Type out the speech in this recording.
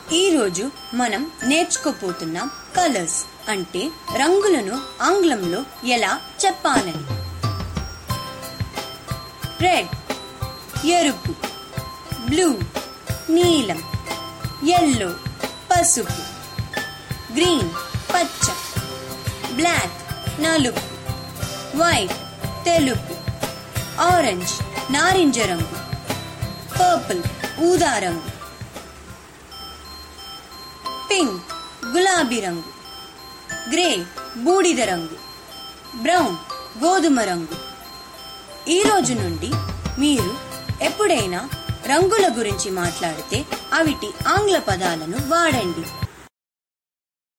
ఈరోజు మనం నేర్చుకోపోతున్నాం కలర్స్ అంటే రంగులను ఆంగ్లంలో ఎలా చెప్పాలని రెడ్ ఎరుపు బ్లూ నీలం ఎల్లో పసుపు గ్రీన్ పచ్చ బ్లాక్ నలుపు వైట్ తెలుపు ఆరెంజ్ నారింజ రంగు పర్పుల్ ఊదా రంగు పింక్ గులాబీ రంగు గ్రే బూడిద రంగు బ్రౌన్ గోధుమ రంగు ఈ రోజు నుండి మీరు ఎప్పుడైనా రంగుల గురించి మాట్లాడితే అవిటి ఆంగ్ల పదాలను వాడండి